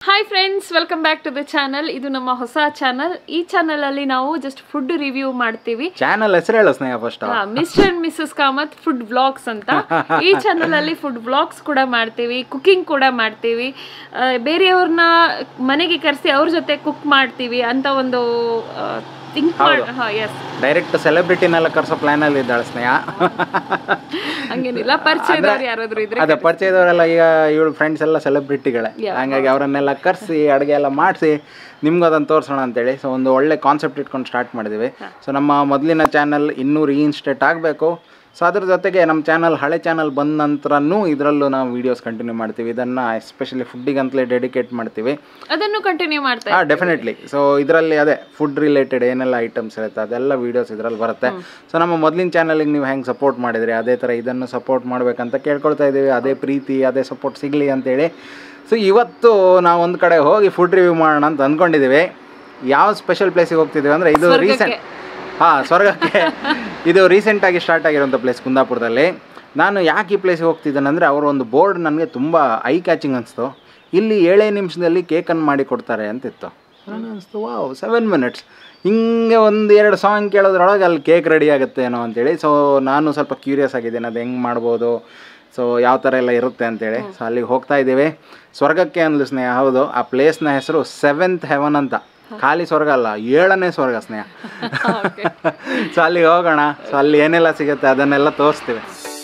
Hi friends welcome back to the channel ಇದು ನಮ್ಮ ಹೊಸ ಚಾನಲ್ ಈ ಚಾನಲ್ ಅಲ್ಲಿ ನಾವು ಜಸ್ಟ್ ಫುಡ್ ರಿವ್ಯೂ ಮಾಡ್ತೀವಿ ಚಾನಲ್ ಹೆಸರು ಹೇಳು Sneha first mister and missus Kamath food vlogs ಅಂತ ಈ ಚಾನಲ್ ಅಲ್ಲಿ ಫುಡ್ ವ್ಲಾಗ್ಸ್ ಕೂಡ ಮಾಡ್ತೀವಿ ಕುಕಿಂಗ್ ಕೂಡ ಮಾಡ್ತೀವಿ ಆ, ಬೇರೆಯವ್ರನ್ನ ಮನೆಗೆ ಕರೆಸಿ ಅವ್ರ ಜೊತೆ ಕುಕ್ ಮಾಡ್ತೀವಿ ಅಂತ ಒಂದು ಥಿಂಕ್ ಮಾಡಿ ಹಾಂ ಎಸ್ ಡೈರೆಕ್ಟ್ ಸೆಲೆಬ್ರಿಟಿನೆಲ್ಲ ಕರ್ಸೋ ಪ್ಲಾನ್ ಅಲ್ಲಿ ಇದ್ದಾಳೆ ಸ್ನೇಹ ಹಂಗೇನಿಲ್ಲ ಪರಿಚಯದವ್ರು ಯಾರಾದ್ರೂ ಇದ್ರೆ ಅದೇ ಪರಿಚಯದವರೆಲ್ಲ ಈಗ ಇವಳು ಫ್ರೆಂಡ್ಸ್ ಎಲ್ಲ ಸೆಲೆಬ್ರಿಟಿಗಳೇ ಹಂಗಾಗಿ ಅವರನ್ನೆಲ್ಲ ಕರೆಸಿ ಅಡುಗೆ ಎಲ್ಲ ಮಾಡಿಸಿ ನಿಮ್ಗೆ ಅದನ್ನು ತೋರಿಸೋಣ ಅಂತೇಳಿ ಸೊ ಒಂದು ಒಳ್ಳೆ ಕಾನ್ಸೆಪ್ಟ್ ಇಟ್ಕೊಂಡು ಸ್ಟಾರ್ಟ್ ಮಾಡಿದ್ವಿ ಸೊ ನಮ್ಮ ಮೊದಲಿನ ಚಾನಲ್ ಇನ್ನೂ ರೀಇನ್ಸ್ಟೇಟ್ ಆಗಬೇಕು ಸೊ ಅದ್ರ ಜೊತೆಗೆ ನಮ್ಮ ಚಾನಲ್ ಹಳೆ ಚಾನಲ್ ಬಂದ ನಂತರನೂ ಇದರಲ್ಲೂ ನಾವು ವೀಡಿಯೋಸ್ ಕಂಟಿನ್ಯೂ ಮಾಡ್ತೀವಿ ಇದನ್ನು ಎಸ್ಪೆಷಲಿ ಫುಡ್ಡಿಗಂತಲೇ ಡೆಡಿಕೇಟ್ ಮಾಡ್ತೀವಿ ಅದನ್ನು ಕಂಟಿನ್ಯೂ ಮಾಡ್ತಾ ಹಾಂ ಡೆಫಿನೆಟ್ಲಿ ಸೊ ಇದರಲ್ಲಿ ಅದೇ ಫುಡ್ ರಿಲೇಟೆಡ್ ಏನೆಲ್ಲ ಐಟಮ್ಸ್ ಇರುತ್ತೆ ಅದೆಲ್ಲ ವೀಡಿಯೋಸ್ ಇದರಲ್ಲಿ ಬರುತ್ತೆ ಸೊ ನಮ್ಮ ಮೊದಲಿನ ಚಾನಲಿಗೆ ನೀವು ಹೆಂಗೆ ಸಪೋರ್ಟ್ ಮಾಡಿದ್ರಿ ಅದೇ ಥರ ಇದನ್ನು ಸಪೋರ್ಟ್ ಮಾಡಬೇಕಂತ ಕೇಳ್ಕೊಳ್ತಾ ಇದ್ದೀವಿ ಅದೇ ಪ್ರೀತಿ ಅದೇ ಸಪೋರ್ಟ್ ಸಿಗಲಿ ಅಂತೇಳಿ ಸೊ ಇವತ್ತು ನಾವು ಒಂದು ಕಡೆ ಹೋಗಿ ಫುಡ್ ರಿವ್ಯೂ ಮಾಡೋಣ ಅಂತ ಅಂದ್ಕೊಂಡಿದ್ದೀವಿ ಯಾವ ಸ್ಪೆಷಲ್ ಪ್ಲೇಸಿಗೆ ಹೋಗ್ತಿದ್ದೀವಿ ಅಂದರೆ ಇದು ರೀಸೆಂಟ್ ಹಾಂ ಸ್ವರ್ಗಕ್ಕೆ ಇದು ರೀಸೆಂಟಾಗಿ ಸ್ಟಾರ್ಟ್ ಆಗಿರೋಂಥ ಪ್ಲೇಸ್ ಕುಂದಾಪುರದಲ್ಲಿ ನಾನು ಯಾಕೆ ಈ ಪ್ಲೇಸಿಗೆ ಹೋಗ್ತಿದ್ದೇನೆ ಅಂದರೆ ಅವರ ಒಂದು ಬೋರ್ಡ್ ನನಗೆ ತುಂಬ ಐ ಕ್ಯಾಚಿಂಗ್ ಅನಿಸ್ತು ಇಲ್ಲಿ ಏಳೇ ನಿಮಿಷದಲ್ಲಿ ಕೇಕನ್ನು ಮಾಡಿ ಕೊಡ್ತಾರೆ ಅಂತಿತ್ತು ನಾನು ಅನಿಸ್ತು ವಾವ್ ಸೆವೆನ್ ಮಿನಿಟ್ಸ್ ಹಿಂಗೆ ಒಂದು ಎರಡು ಸಾಂಗ್ ಕೇಳೋದ್ರೊಳಗೆ ಅಲ್ಲಿ ಕೇಕ್ ರೆಡಿ ಆಗುತ್ತೆ ಏನೋ ಅಂತೇಳಿ ಸೊ ನಾನು ಸ್ವಲ್ಪ ಕ್ಯೂರಿಯಸ್ ಆಗಿದ್ದೇನೆ ಅದು ಹೆಂಗೆ ಮಾಡ್ಬೋದು ಸೊ ಯಾವ ಥರ ಎಲ್ಲ ಇರುತ್ತೆ ಅಂತೇಳಿ ಸೊ ಅಲ್ಲಿಗೆ ಹೋಗ್ತಾ ಇದ್ದೀವಿ ಸ್ವರ್ಗಕ್ಕೆ ಅಂದ್ಲು ಸ್ನೇಹ ಹೌದು ಆ ಪ್ಲೇಸ್ನ ಹೆಸರು ಸೆವೆಂತ್ ಹೆವನ್ ಅಂತ ಖಾಲಿ ಸ್ವರ್ಗ ಅಲ್ಲ ಏಳನೇ ಸ್ವರ್ಗ ಸ್ನೇಹ ಸೊ ಅಲ್ಲಿಗೆ ಹೋಗೋಣ ಸೊ ಅಲ್ಲಿ ಏನೆಲ್ಲ ಸಿಗುತ್ತೆ ಅದನ್ನೆಲ್ಲ ತೋರಿಸ್ತೀವಿ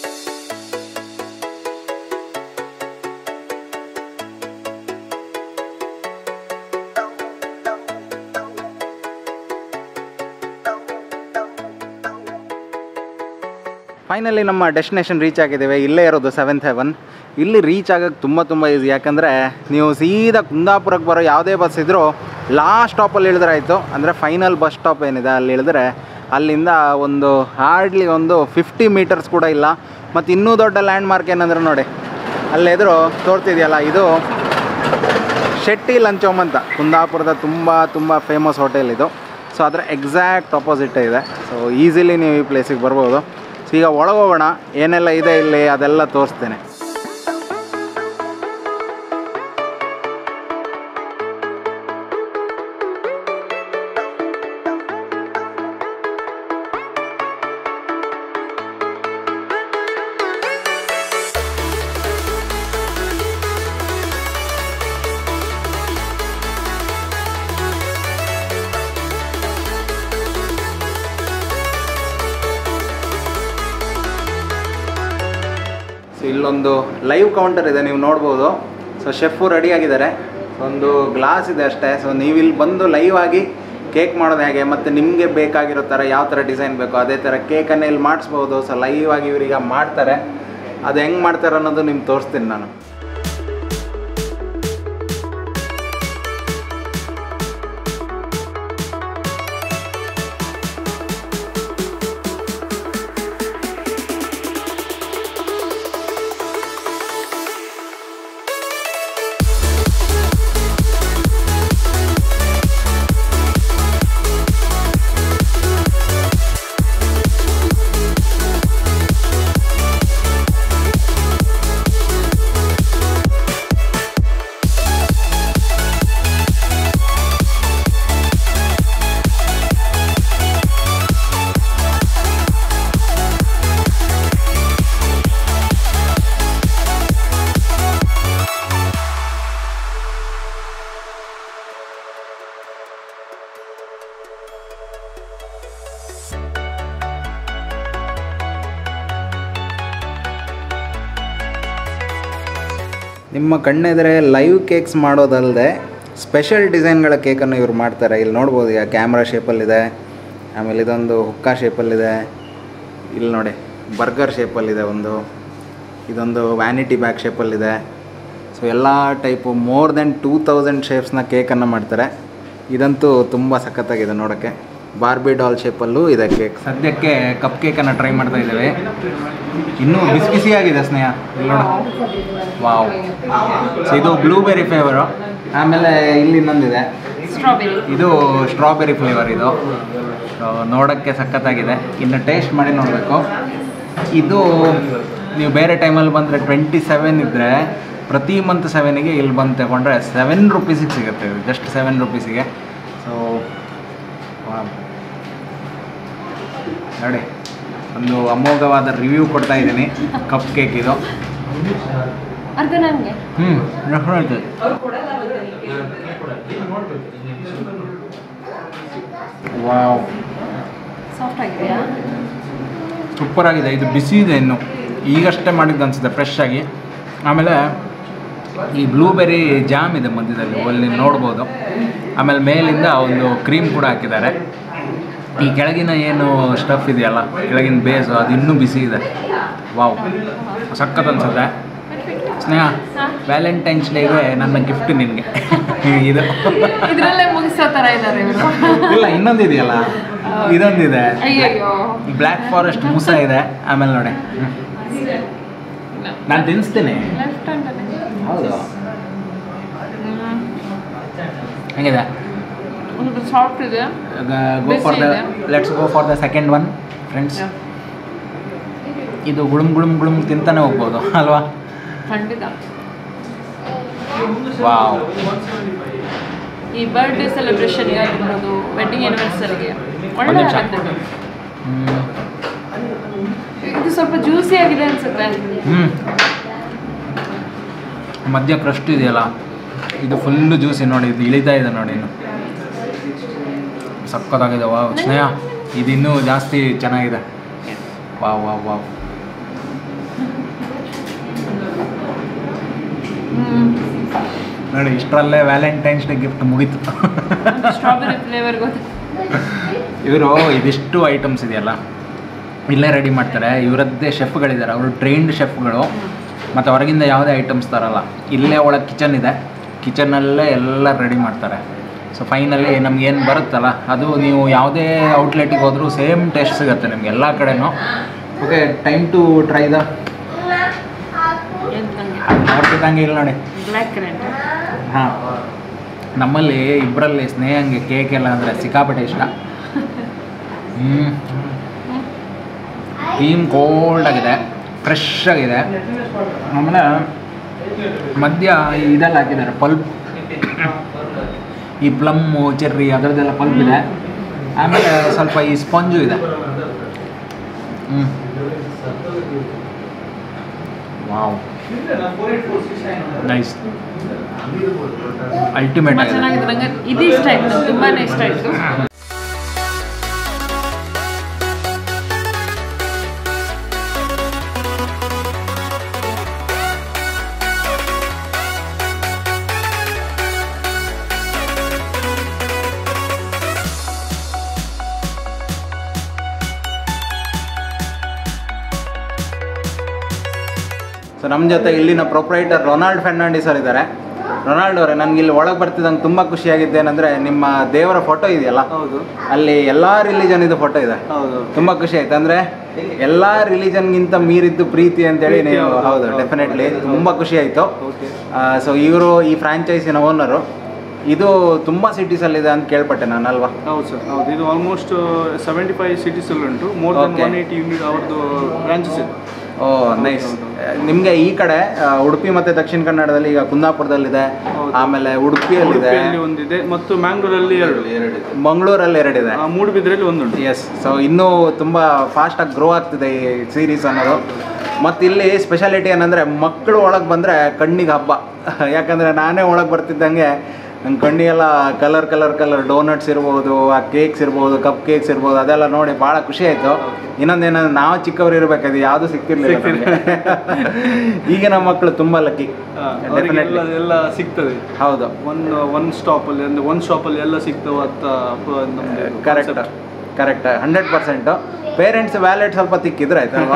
ಫೈನಲಿ ನಮ್ಮ ಡೆಸ್ಟಿನೇಷನ್ ರೀಚ್ ಆಗಿದ್ದೇವೆ ಇಲ್ಲೇ ಇರೋದು ಸೆವೆಂತ್ ಹೆವನ್ ಇಲ್ಲಿ ರೀಚ್ ಆಗೋಕ್ಕೆ ತುಂಬ ತುಂಬ ಈಸಿ ಯಾಕಂದರೆ ನೀವು ಸೀದಾ ಕುಂದಾಪುರಕ್ಕೆ ಬರೋ ಯಾವುದೇ ಬಸ್ ಇದ್ದರೂ ಲಾಸ್ಟ್ ಸ್ಟಾಪಲ್ಲಿ ಇಳಿದ್ರೆ ಆಯಿತು ಅಂದರೆ ಫೈನಲ್ ಬಸ್ ಸ್ಟಾಪ್ ಏನಿದೆ ಅಲ್ಲಿ ಇಳಿದ್ರೆ ಅಲ್ಲಿಂದ ಒಂದು ಹಾರ್ಡ್ಲಿ ಒಂದು ಫಿಫ್ಟಿ ಮೀಟರ್ಸ್ ಕೂಡ ಇಲ್ಲ ಮತ್ತು ಇನ್ನೂ ದೊಡ್ಡ ಲ್ಯಾಂಡ್ ಮಾರ್ಕ್ ಏನಂದ್ರೆ ನೋಡಿ ಅಲ್ಲೆದುರು ತೋರ್ತಿದೆಯಲ್ಲ ಇದು ಶೆಟ್ಟಿ ಲಂಚ್ ಹೋಮ್ ಅಂತ ಕುಂದಾಪುರದ ತುಂಬ ತುಂಬ ಫೇಮಸ್ ಹೋಟೆಲ್ ಇದು ಸೊ ಅದರ ಎಕ್ಸಾಕ್ಟ್ ಅಪೋಸಿಟೇ ಇದೆ ಸೊ ಈಸಿಲಿ ನೀವು ಈ ಪ್ಲೇಸಿಗೆ ಬರ್ಬೋದು ಸೊ ಈಗ ಒಳಗೆ ಹೋಗೋಣ ಏನೆಲ್ಲ ಇದೆ ಇಲ್ಲಿ ಅದೆಲ್ಲ ತೋರಿಸ್ತೇನೆ ಸೊ ಇಲ್ಲೊಂದು ಲೈವ್ ಕೌಂಟರ್ ಇದೆ ನೀವು ನೋಡ್ಬೋದು ಸೊ ಶೆಫು ರೆಡಿ ಆಗಿದ್ದಾರೆ ಒಂದು ಗ್ಲಾಸ್ ಇದೆ ಅಷ್ಟೇ ಸೊ ನೀವು ಇಲ್ಲಿ ಬಂದು ಲೈವ್ ಆಗಿ ಕೇಕ್ ಮಾಡೋದು ಹೇಗೆ ಮತ್ತು ನಿಮಗೆ ಬೇಕಾಗಿರೋ ಥರ ಯಾವ ಥರ ಡಿಸೈನ್ ಬೇಕೋ ಅದೇ ಥರ ಕೇಕನ್ನು ಇಲ್ಲಿ ಮಾಡಿಸ್ಬೋದು ಸೊ ಲೈವ್ ಆಗಿ ಇವ್ರೀಗ ಮಾಡ್ತಾರೆ ಅದು ಹೆಂಗೆ ಮಾಡ್ತಾರೆ ಅನ್ನೋದು ನಿಮ್ಗೆ ತೋರಿಸ್ತೀನಿ ನಾನು ನಿಮ್ಮ ಕಣ್ಣೆದರೆ ಲೈವ್ ಕೇಕ್ಸ್ ಮಾಡೋದಲ್ಲದೆ ಸ್ಪೆಷಲ್ ಡಿಸೈನ್ಗಳ ಕೇಕನ್ನು ಇವ್ರು ಮಾಡ್ತಾರೆ ಇಲ್ಲಿ ನೋಡ್ಬೋದು ಈಗ ಕ್ಯಾಮ್ರಾ ಶೇಪಲ್ಲಿದೆ ಆಮೇಲೆ ಇದೊಂದು ಹುಕ್ಕಾ ಶೇಪಲ್ಲಿದೆ ಇಲ್ಲಿ ನೋಡಿ ಬರ್ಗರ್ ಶೇಪಲ್ಲಿದೆ ಒಂದು ಇದೊಂದು ವ್ಯಾನಿಟಿ ಬ್ಯಾಗ್ ಶೇಪಲ್ಲಿದೆ ಸೊ ಎಲ್ಲ type more than two thousand ಶೇಪ್ಸ್ನ ಕೇಕನ್ನು ಮಾಡ್ತಾರೆ ಇದಂತೂ ತುಂಬ ಸಖತ್ತಾಗಿದೆ ನೋಡೋಕ್ಕೆ ಬಾರ್ಬಿ ಡಾಲ್ ಶೇಪಲ್ಲೂ ಇದೆ ಕೇಕ್ ಸದ್ಯಕ್ಕೆ ಕಪ್ ಕೇಕನ್ನು ಟ್ರೈ ಮಾಡ್ತಾ ಇದ್ದೇವೆ ಇನ್ನೂ ಬಿಸಿ ಬಿಸಿಯಾಗಿದೆ ಸ್ನೇಹ ಇಲ್ಲಿ ನೋಡು ವಾವ್ ಸೊ ಇದು ಬ್ಲೂಬೆರಿ ಫ್ಲೇವರು ಆಮೇಲೆ ಇಲ್ಲಿ ಇನ್ನೊಂದಿದೆ ಸ್ಟ್ರಾಬೆರಿ ಇದು ಸ್ಟ್ರಾಬೆರಿ ಫ್ಲೇವರ್ ಇದು ಸೊ ನೋಡೋಕ್ಕೆ ಸಖತ್ತಾಗಿದೆ ಇನ್ನು ಟೇಸ್ಟ್ ಮಾಡಿ ನೋಡಬೇಕು ಇದು ನೀವು ಬೇರೆ ಟೈಮಲ್ಲಿ ಬಂದರೆ ಟ್ವೆಂಟಿ ಸೆವೆನ್ ಇದ್ದರೆ ಪ್ರತಿ ಮಂತ್ ಸೆವೆನಿಗೆ ಇಲ್ಲಿ ಬಂದು ತಗೊಂಡ್ರೆ ಸೆವೆನ್ ರುಪೀಸಿಗೆ ಸಿಗುತ್ತೆ ಇದು ಜಸ್ಟ್ ಸೆವೆನ್ ರುಪೀಸಿಗೆ ಸೊ ನೋಡಿ ಒಂದು ಅಮೋಘವಾದ ರಿವ್ಯೂ ಕೊಡ್ತಾ ಇದ್ದೀನಿ ಕಪ್ ಕೇಕ್ ಇದು ಅರ್ಧ ನನಗೆ ಹ್ಞೂ ಡೆಫಿನೆಟ್ಲಿ ವಾವ್ ಸಾಫ್ಟ್ ಆಗಿದೆಯಾ ಸೂಪರ್ ಆಗಿದೆ ಇದು ಬಿಸಿ ಇದೆ ಇನ್ನು ಈಗಷ್ಟೇ ಮಾಡಿದ್ದು ಅನಿಸುತ್ತೆ ಫ್ರೆಶ್ ಆಗಿ ಆಮೇಲೆ ಈ ಬ್ಲೂಬೆರಿ ಜಾಮ್ ಇದೆ ಮಧ್ಯದಲ್ಲಿ ಅಲ್ಲಿ ನೋಡ್ಬೋದು ಆಮೇಲೆ ಮೇಲಿಂದ ಒಂದು ಕ್ರೀಮ್ ಕೂಡ ಹಾಕಿದ್ದಾರೆ ಈ ಕೆಳಗಿನ ಏನು ಸ್ಟಫ್ ಇದೆಯಲ್ಲ ಕೆಳಗಿನ ಬೇಸು ಅದು ಇನ್ನೂ ಬಿಸಿ ಇದೆ ವಾವ್ ಸಖತ್ ಅನ್ಸುತ್ತೆ ಸ್ನೇಹ ವ್ಯಾಲೆಂಟೈನ್ಸ್ ಡೇಗೆ ನನ್ನ ಗಿಫ್ಟ್ ನಿನಗೆ ಇದು ಇದ್ರಲ್ಲೇ ಮುಗಿಸೋ ತರ ಇದ್ದಾರೆ ಇವರು ಇಲ್ಲ ಇನ್ನೊಂದು ಇದೆಯಲ್ಲ ಇದೊಂದಿದೆ ಅಯ್ಯಯ್ಯೋ ಬ್ಲ್ಯಾಕ್ ಫಾರೆಸ್ಟ್ ಮೂಸ ಇದೆ ಆಮೇಲೆ ನೋಡಿ ನಾನು ತಿನ್ನಿಸ್ತೀನಿ ಲೆಫ್ಟ್ ಹ್ಯಾಂಡ್ ಹೌದು ಹೆಂಗಿದೆ ಒಂದು ಸಾಫ್ಟ್ ಇದೆ ಗೋ ಫಾರ್ ದ ಬಿಸಿ ಇದೆ. Let's go for the second one friends ಇದು ಗುಳುಮ್ ಗುಳುಮ್ ಗುಳುಮ್ ತಿಂತಾನೆ ಹೋಗ್ಬೋದು ಅಲ್ವಾ ಖಂಡಿತ ವಾವ್ ಈ ಬರ್ಡೇ ಸೆಲೆಬ್ರೇಷನ್ ಆಗಿರ್ಬೋದು ವೆಡ್ಡಿಂಗ್ ಆನಿವರ್ಸರಿಗೆ ಒಂದ್ ಒಳ್ಳೆ ನಿಮಿಷ. ಆಗುತ್ತೆ ಇದು ಸ್ವಲ್ಪ ಜ್ಯೂಸಿ ಆಗಿದೆ ಅನ್ಸುತ್ತೆ ಹ್ಞೂ ಮಧ್ಯ ಕ್ರಸ್ಟ್ ಇದೆಯಲ್ಲ ಇದು ಫುಲ್ಲು ಜ್ಯೂಸಿ ನೋಡಿ ಇದು ಇಳಿತಾ ಇದೆ ನೋಡಿ ಇನ್ನು ಸಕ್ಕತ್ತಾಗಿದೆ ವಾವ್ ಸ್ನೇಹ ಇದಿನ್ನೂ ಜಾಸ್ತಿ ಚೆನ್ನಾಗಿದೆ ವಾವ್ ವಾವ್ ವಾವ್ ನೋಡಿ ಇಷ್ಟರಲ್ಲೇ ವ್ಯಾಲೆಂಟೈನ್ಸ್ ಡೇ ಗಿಫ್ಟ್ ಮುಗೀತು ಸ್ಟ್ರಾಬೆರಿ ಫ್ಲೇವರ್ ಗೊತ್ತು ಇವರು ಇದಿಷ್ಟು ಐಟಮ್ಸ್ ಇದೆಯಲ್ಲ ಇಲ್ಲೇ ರೆಡಿ ಮಾಡ್ತಾರೆ ಇವರದ್ದೇ ಶೆಫ್ಗಳಿದ್ದಾರೆ ಅವರು ಟ್ರೈನ್ಡ್ ಶೆಫ್ಗಳು ಮತ್ತು ಹೊರಗಿಂದ ಯಾವುದೇ ಐಟಮ್ಸ್ ತರಲ್ಲ ಇಲ್ಲೇ ಒಳಗೆ ಕಿಚನ್ ಇದೆ ಕಿಚನಲ್ಲೇ ಎಲ್ಲ ರೆಡಿ ಮಾಡ್ತಾರೆ ಸೊ ಫೈನಲಿ ನಮ್ಗೇನು ಬರುತ್ತಲ್ಲ ಅದು ನೀವು ಯಾವುದೇ ಔಟ್ಲೆಟಿಗೆ ಹೋದರೂ ಸೇಮ್ ಟೇಸ್ಟ್ ಸಿಗುತ್ತೆ ನಿಮ್ಗೆ ಎಲ್ಲ ಕಡೆನೂ okay time to try the ನೋಡ್ತಿದ್ದಂಗೆ ಇಲ್ಲ ನೋಡಿ ಬ್ಲ್ಯಾಕ್ ಕರೆಂಟ್ ಹಾಂ ನಮ್ಮಲ್ಲಿ ಇಬ್ಬರಲ್ಲಿ ಸ್ನೇಹಂಗೆ ಕೇಕ್ ಎಲ್ಲ ಅಂದರೆ ಸಿಕ್ಕಾಪಟ್ಟೆ ಇಷ್ಟ ಹ್ಞೂ ಕ್ರೀಮ್ ಕೋಲ್ಡ್ ಆಗಿದೆ ಫ್ರೆಶ್ ಆಗಿದೆ ಆಮೇಲೆ ಮಧ್ಯ ಇದೆಲ್ಲ ಹಾಕಿದ್ದಾರೆ ಪಲ್ಪ್ ಈ ಪ್ಲಮ್ಮು ಚೆರ್ರಿ ಅದರದ್ದೆಲ್ಲ ಪಲ್ಪ್ ಇದೆ ಆಮೇಲೆ ಸ್ವಲ್ಪ ಈ ಸ್ಪಂಜು ಇದೆ ಹ್ಞೂ ವಾವ್ ನೈಸ್ ಅಲ್ಟಿಮೇಟ್ ತುಂಬಾ ಆಗಿದೆ ಚೆನ್ನಾಗಿದೆ ನಂಗೆ ಇದು ಇಷ್ಟ ಆಯ್ತು ತುಂಬಾನೇ ಇಷ್ಟ ಆಯ್ತು ಸೊ ನಮ್ಮ ಜೊತೆ ಇಲ್ಲಿನ ಪ್ರೊಪ್ರೈಟರ್ ರೊನಾಲ್ಡ್ ಫೆರ್ನಾಂಡಿಸ್ ಅವ್ರು ಇದ್ದಾರೆ ರೊನಾಲ್ಡ್ ಅವರೇ ನನಗೆ ಇಲ್ಲಿ ಒಳಗೆ ಬರ್ತಿದ್ದಂಗೆ ತುಂಬ ಖುಷಿಯಾಗಿದ್ದೇನೆಂದರೆ ನಿಮ್ಮ ದೇವರ ಫೋಟೋ ಇದೆಯಲ್ಲ ಹೌದು ಅಲ್ಲಿ ಎಲ್ಲ ರಿಲಿಜನ್ ಇದು ಫೋಟೋ ಇದೆ ಹೌದು ತುಂಬ ಖುಷಿ ಆಯ್ತು ಅಂದರೆ ಎಲ್ಲ ರಿಲಿಜನ್ಗಿಂತ ಮೀರಿದ್ದು ಪ್ರೀತಿ ಅಂತೇಳಿ ಪ್ರೀತಿ ನೀವು ಹೌದು, ಹೌದು ಹೌದು. ಡೆಫಿನೆಟ್ಲಿ ತುಂಬ ಖುಷಿ ಆಯಿತು ಓಕೆ ಸೊ ಇವರು ಈ ಫ್ರಾಂಚೈಸಿನ ಓನರು ಇದು ತುಂಬ ಸಿಟೀಸಲ್ಲಿದೆ ಅಂತ ಕೇಳ್ಪಟ್ಟೆ ನಾನು ಅಲ್ವಾ ಹೌದು ಸರ್ ಹೌದು ಇದು ಆಲ್ಮೋಸ್ಟ್ ಸೆವೆಂಟಿ ಫೈವ್ ಸಿಟೀಸ್ ಅಲ್ಲಿ ಉಂಟು more than Okay. One eighty unit ಅವ್ರದ್ದು ಬ್ರಾಂಚಸ್ ಇದೆ ಓ ನೈಸ್ ಹೌದು, ನಿಮಗೆ ಈ ಕಡೆ ಆ, ಉಡುಪಿ ಮತ್ತು ದಕ್ಷಿಣ ಕನ್ನಡದಲ್ಲಿ ಈಗ ಕುಂದಾಪುರದಲ್ಲಿದೆ ಹೌದು. ಆಮೇಲೆ ಉಡುಪಿಯಲ್ಲಿದೆ ಉಡುಪಿಯಲ್ಲಿ ಒಂದಿದೆ ಮತ್ತು ಮ್ಯಾಂಗ್ಳೂರಲ್ಲಿ ಎರಡು ಮಂಗಳೂರಲ್ಲಿ ಎರಡಿದೆ ಆ, ಮೂಡುಬಿದ್ರೆಯಲ್ಲಿ ಒಂದುಂಟು ಎಸ್ ಸೊ ಇನ್ನೂ ತುಂಬ ಫಾಸ್ಟಾಗಿ ಗ್ರೋ ಆಗ್ತಿದೆ ಈ ಸೀರೀಸ್ ಅನ್ನೋದು ಮತ್ತು ಇಲ್ಲಿ ಸ್ಪೆಷಾಲಿಟಿ ಏನಂದರೆ ಮಕ್ಕಳು ಒಳಗೆ ಬಂದರೆ ಕಣ್ಣಿಗೆ ಹಬ್ಬ ಯಾಕಂದರೆ ನಾನೇ ಒಳಗೆ ಬರ್ತಿದ್ದಂಗೆ ನನ್ನ ಕಣ್ಣಿಗೆಲ್ಲ ಕಲರ್ ಕಲರ್ ಕಲರ್ ಡೋನಟ್ಸ್ ಇರ್ಬೋದು ಆ ಕೇಕ್ಸ್ ಇರ್ಬೋದು ಕಪ್ ಕೇಕ್ಸ್ ಇರ್ಬೋದು ಅದೆಲ್ಲ ನೋಡಿ ಭಾಳ ಖುಷಿ ಆಯಿತು ಇನ್ನೊಂದೇನಂದ್ರೆ ನಾವು ಚಿಕ್ಕವರು ಇರಬೇಕಾದ್ರೆ ಯಾವುದು ಸಿಕ್ತಿರ್ಲಿಲ್ಲ ನಮ್ಗೆ. ಈಗಿನ ಮಕ್ಕಳು ತುಂಬ ಲಕ್ಕಿ ಆ, ಅವರಿಗೆ ಎಲ್ಲ ಎಲ್ಲ ಸಿಗ್ತದೆ ಹೌದು ಒನ್ ಒನ್ ಸ್ಟಾಪಲ್ಲಿ ಅಂದರೆ ಒನ್ ಶಾಪಲ್ಲಿ ಎಲ್ಲ ಸಿಗ್ತವೆ ಅಂತ ಪ- ನಮ್ದು correct concept. Correct hundred percent parents wallet ಸ್ವಲ್ಪ ತಿಕ್ಕಿದ್ರೆ ಆಯ್ತಲ್ವಾ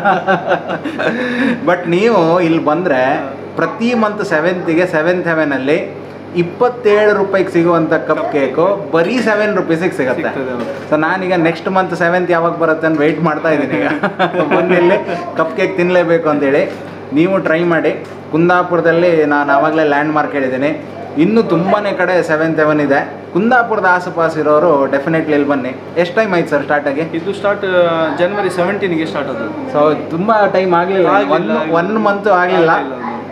ಬಟ್ ನೀವು ಇಲ್ಲಿ ಬಂದರೆ ಪ್ರತಿ ಮಂತ್ ಸೆವೆಂತಿಗೆ ಸೆವೆಂತ್ ಹೆವೆನಲ್ಲಿ ಇಪ್ಪತ್ತೇಳು ರೂಪಾಯಿಗೆ ಸಿಗುವಂಥ ಕಪ್ ಕೇಕು ಬರೀ ಸೆವೆನ್ ರುಪೀಸಿಗೆ ಸಿಗುತ್ತೆ ಸಿಗ್ತದೆ ಹೌದು. ಸೊ ನಾನೀಗ ನೆಕ್ಸ್ಟ್ ಮಂತ್ ಸೆವೆಂತ್ ಯಾವಾಗ ಬರುತ್ತೆ ಅಂತ ವೆಯ್ಟ್ ಮಾಡ್ತಾ ಇದ್ದೀನಿ ಈಗ ಬಂದಿಲ್ಲಿ ಕಪ್ ಕೇಕ್ ತಿನ್ನಲೇಬೇಕು ಅಂತೇಳಿ ನೀವು ಟ್ರೈ ಮಾಡಿ ಕುಂದಾಪುರದಲ್ಲಿ ನಾನು ಆವಾಗಲೇ ಲ್ಯಾಂಡ್ ಮಾರ್ಕ್ ಹೇಳಿದ್ದೀನಿ ಇನ್ನೂ ತುಂಬಾ ಕಡೆ ಸೆವೆಂತ್ ಹೆವೆನ್ ಇದೆ ಕುಂದಾಪುರದ ಆಸುಪಾಸು ಇರೋರು ಡೆಫಿನೆಟ್ಲಿ ಇಲ್ಲಿ ಬನ್ನಿ ಎಷ್ಟು ಟೈಮ್ ಆಯ್ತು ಸರ್ ಸ್ಟಾರ್ಟ್ ಆಗಿ ಇದು ಸ್ಟಾರ್ಟ್ ಜನವರಿ ಸೆವೆಂಟೀನ್ಗೆ ಸ್ಟಾರ್ಟ್ ಆದದ್ದು ಸೊ ತುಂಬ ಟೈಮ್ ಆಗಲಿಲ್ಲ ಆಗ್ಲಿಲ್ಲ, ಒನ್ ಆಗ್ಲಿಲ್ಲ. ಒನ್ ಮಂತ್ ಆಗಲಿಲ್ಲ ಆಗ್ಲಿಲ್ಲ ಅದು.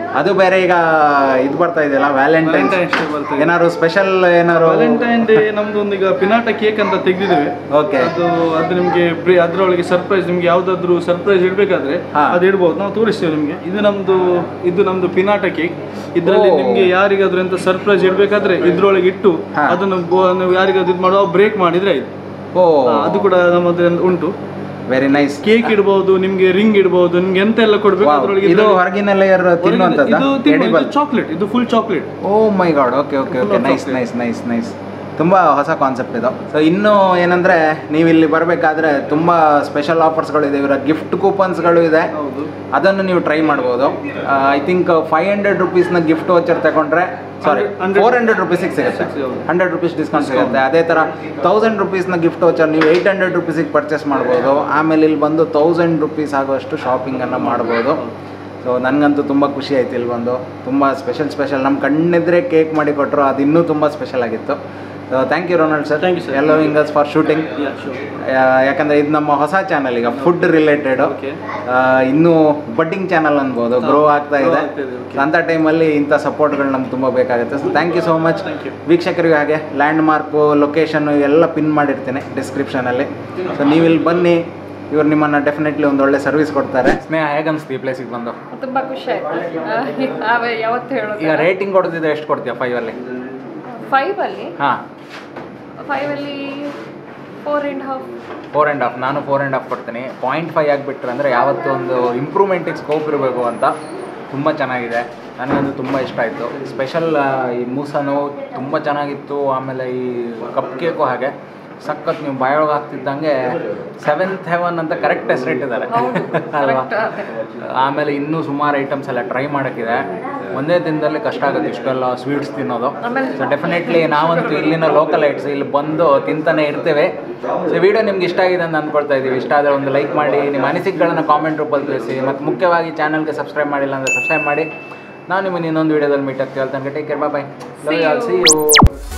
ಅದು ಬೇರೆ ಈಗ ಇದು ಬರ್ತಾ ಇದೆಯಲ್ಲ ವ್ಯಾಲೆಂಟೈನ್ಸ್ ವ್ಯಾಲೆಂಟೈನ್ಸ್ ಡೇ ಬರ್ತದೆ ಏನಾದ್ರು ಸ್ಪೆಷಲ್ ಏನಾದ್ರು ವ್ಯಾಲೆಂಟೈನ್ ಡೇ ನಮ್ದು ಒಂದು ಈಗ ಪಿನಾಟ ಕೇಕ್ ಅಂತ ತೆಗೆದಿದ್ದೇವೆ ಓಕೆ ಅದು ಅದು ನಿಮಗೆ ಅದರೊಳಗೆ ಸರ್ಪ್ರೈಸ್ ನಿಮ್ಗೆ ಯಾವ್ದಾದ್ರು ಸರ್ಪ್ರೈಸ್ ಇಡಬೇಕಾದ್ರೆ ಹಾ. ಅದು ಇಡ್ಬೋದು ನಾವು ತೋರಿಸ್ತೇವೆ ನಿಮಗೆ ಇದು ನಮ್ದು ಇದು ನಮ್ದು ಪಿನಾಟ ಕೇಕ್ ಇದರಲ್ಲಿ ಓ. ನಿಮ್ಗೆ ಯಾರಿಗಾದ್ರೂ ಎಂತ ಸರ್ಪ್ರೈಸ್ ಇಡಬೇಕಾದ್ರೆ ಇದ್ರೊಳಗೆ ಇಟ್ಟು ಹಾ. ಅದನ್ನು ಬೋ- ನೀವು ಯಾರಿಗಾದ್ರೂ ಇದು ಮಾಡುವ ಬ್ರೇಕ್ ಮಾಡಿದ್ರೆ ಆಯ್ತು ಓ ಹಾ, ಅದು ಕೂಡ ನಮ್ಮದ್ರಲ್ಲಿ ಉಂಟು ವೆರಿ ನೈಸ್ ಕೇಕ್ ಇಡ್ಬೋದು ನಿಮ್ಗೆ ರಿಂಗ್ ಇಡ್ಬೋದು ನಿಮ್ಗೆ ಎಂತ ಎಲ್ಲ ಕೊಡ್ಬೇಕು ಅದ್ರೊಳಗೆ ಇದು ಹೊರಗಿನ ಲೇಯರ್ ತಿನ್ನುವಂಥದ್ದು ಎಡಿಬಲ್ ಚಾಕ್ಲೇಟ್ ಇದು full chocolate oh my god okay okay okay nice nice nice nice ತುಂಬ ಹೊಸ ಕಾನ್ಸೆಪ್ಟ್ ಇದು ಸೊ ಇನ್ನೂ ಏನಂದರೆ ನೀವು ಇಲ್ಲಿ ಬರಬೇಕಾದ್ರೆ ತುಂಬ ಸ್ಪೆಷಲ್ ಆಫರ್ಸ್ಗಳು ಇದೆ ಇವರ ಗಿಫ್ಟ್ ಕೂಪನ್ಸ್ಗಳು ಇದೆ ಹೌದು ಅದನ್ನು ನೀವು ಟ್ರೈ ಮಾಡ್ಬೋದು ಐ ಥಿಂಕ್ ಫೈವ್ ಹಂಡ್ರೆಡ್ ರುಪೀಸ್ನ ಗಿಫ್ಟ್ ವೋಚರ್ ತಗೊಂಡ್ರೆ ಸಾರಿ Hundred- ಫೋರ್ ಹಂಡ್ರೆಡ್ ರುಪೀಸಿಗೆ ಸಿಗುತ್ತೆ ಹೌದು. ಹಂಡ್ರೆಡ್ ರುಪೀಸ್ ಡಿಸ್ಕೌಂಟ್ ಸಿಗುತ್ತೆ ಅದೇ ಥರ ತೌಸಂಡ್ ರುಪೀಸ್ನ ಗಿಫ್ಟ್ ವೋಚರ್ ನೀವು ಏಯ್ಟ್ ಹಂಡ್ರೆಡ್ ರುಪೀಸಿಗೆ ಪರ್ಚೇಸ್ ಮಾಡ್ಬೋದು ಆಮೇಲೆ ಇಲ್ಲಿ ಬಂದು ತೌಸಂಡ್ ರುಪೀಸ್ ಆಗುವಷ್ಟು ಶಾಪಿಂಗನ್ನು ಮಾಡ್ಬೋದು ಸೊ ನನಗಂತೂ ತುಂಬ ಖುಷಿ ಆಯ್ತು ಇಲ್ಲಿ ಬಂದು ತುಂಬ ಸ್ಪೆಷಲ್ ಸ್ಪೆಷಲ್ ನಮ್ಮ ಕಣ್ಣೆದ್ರೆ ಕೇಕ್ ಮಾಡಿ ಕೊಟ್ಟರು ಅದು ಇನ್ನೂ ತುಂಬ ಸ್ಪೆಷಲ್ ಆಗಿತ್ತು thank you Ronald sir Thank you, sir. ಎಲ್ಲೋ wingers for shooting yeah sure ಯಾಕಂದರೆ ಇದು ನಮ್ಮ ಹೊಸ ಚಾನಲ್ ಈಗ ಫುಡ್ ರಿಲೇಟೆಡ್ Okay. ಇನ್ನೂ ಬಡ್ಡಿಂಗ್ ಚಾನಲ್ ಅನ್ಬೋದು ಗ್ರೋ ಆಗ್ತಾ grow ಇದೆ ಆಗ್ತಾ ಇದೆ, okay. ಅಂಥ ಟೈಮಲ್ಲಿ ಇಂಥ ಸಪೋರ್ಟ್ಗಳು ನಮ್ಗೆ ತುಂಬ ಬೇಕಾಗುತ್ತೆ so thank you so much Thank you. ವೀಕ್ಷಕರಿಗೂ ಹಾಗೆ ಲ್ಯಾಂಡ್ ಮಾರ್ಕು ಲೊಕೇಶನ್ನು ಎಲ್ಲ ಪಿನ್ ಮಾಡಿರ್ತೀನಿ ಡಿಸ್ಕ್ರಿಪ್ಷನಲ್ಲಿ ಸೊ ನೀವು ಇಲ್ಲಿ ಬನ್ನಿ ಇವ್ರು ನಿಮ್ಮನ್ನು ಡೆಫಿನೆಟ್ಲಿ ಒಂದು ಒಳ್ಳೆ ಸರ್ವಿಸ್ ಕೊಡ್ತಾರೆ ಸ್ನೇಹ ಹೇಗೆ ಅನಿಸ್ತು ಈ ಪ್ಲೇಸಿಗೆ ಬಂದು ತುಂಬಾ ಖುಷಿ ಆಯ್ತು ನಾವೇ ಯಾವತ್ತು ಈಗ ಹೇಳೋದು ರೇಟಿಂಗ್ ಕೊಡ್ತಿದ್ರೆ ಎಷ್ಟು ಕೊಡ್ತೀಯ ಫೈವಲ್ಲಿ ಫೈವ್ ಅಲ್ಲಿ ಹಾಂ ಫೈವ್ ಅಲ್ಲಿ four and half four and half ನಾನು ಫೋರ್ ಆ್ಯಂಡ್ ಹಾಫ್ ಕೊಡ್ತೀನಿ ಪಾಯಿಂಟ್ ಫೈವ್ ಆಗಿಬಿಟ್ರೆ ಅಂದರೆ ಯಾವತ್ತೂ ಒಂದು ಇಂಪ್ರೂವ್ಮೆಂಟಿಗೆ ಸ್ಕೋಪ್ ಇರಬೇಕು ಅಂತ ತುಂಬ ಚೆನ್ನಾಗಿದೆ ನನಗಂತೂ ತುಂಬ ಇಷ್ಟ ಆಯಿತು ಸ್ಪೆಷಲ್ ಈ ಮೂಸನು ತುಂಬ ಚೆನ್ನಾಗಿತ್ತು ಆಮೇಲೆ ಈ ಕಪ್ ಕೇಕು ಹಾಗೆ ಸಖತ್ ನೀವು ಬಾಯೊಳಗೆ ಹಾಕ್ತಿದ್ದಂಗೆ ಸೆವೆಂತ್ ಹೆವನ್ ಅಂತ ಕರೆಕ್ಟ್ ಹೆಸರಿಟ್ಟಿದ್ದಾರೆ ಹೌದು, ಅಲ್ವಾ correct ಅದೇ. ಆಮೇಲೆ ಇನ್ನೂ ಸುಮಾರು ಐಟಮ್ಸ್ ಎಲ್ಲ ಟ್ರೈ ಮಾಡೋಕ್ಕಿದೆ ಒಂದೇ ದಿನದಲ್ಲಿ ಕಷ್ಟ ಆಗುತ್ತೆ ಇಷ್ಟೆಲ್ಲ ಸ್ವೀಟ್ಸ್ ತಿನ್ನೋದು ಆಮೇಲೆ ಸೊ ಡೆಫಿನೆಟ್ಲಿ ನಾವಂತೂ ಇಲ್ಲಿನ ಲೋಕಲ್ ಐಟ್ಸ್ ಇಲ್ಲಿ ಬಂದು ತಿಂತಾನೆ ಇರ್ತೇವೆ ಸೊ ವಿಡಿಯೋ ನಿಮ್ಗೆ ಇಷ್ಟ ಆಗಿದೆ ಅಂತ ಅಂದ್ಕೊಳ್ತಾ ಇದ್ದೀವಿ ಇಷ್ಟ ಆದರೆ ಒಂದು ಲೈಕ್ ಮಾಡಿ ನಿಮ್ಮ ಅನಿಸಿಕೆಗಳನ್ನ ಕಾಮೆಂಟ್ ರೂಪದಲ್ಲಿ ತಿಳಿಸಿ ಮತ್ತು ಮುಖ್ಯವಾಗಿ ಚಾನಲ್ಗೆ ಸಬ್ಸ್ಕ್ರೈಬ್ ಮಾಡಿಲ್ಲ ಅಂದರೆ ಸಬ್ಸ್ಕ್ರೈಬ್ ಮಾಡಿ ನಾವು ನಿಮ್ಮನ್ನು ಇನ್ನೊಂದು ವಿಡಿಯೋದಲ್ಲಿ ಮೀಟ್ ಆಗ್ತೀವಿ ಅಲ್ಲಿ ತನಕ take care bye See love you you. See you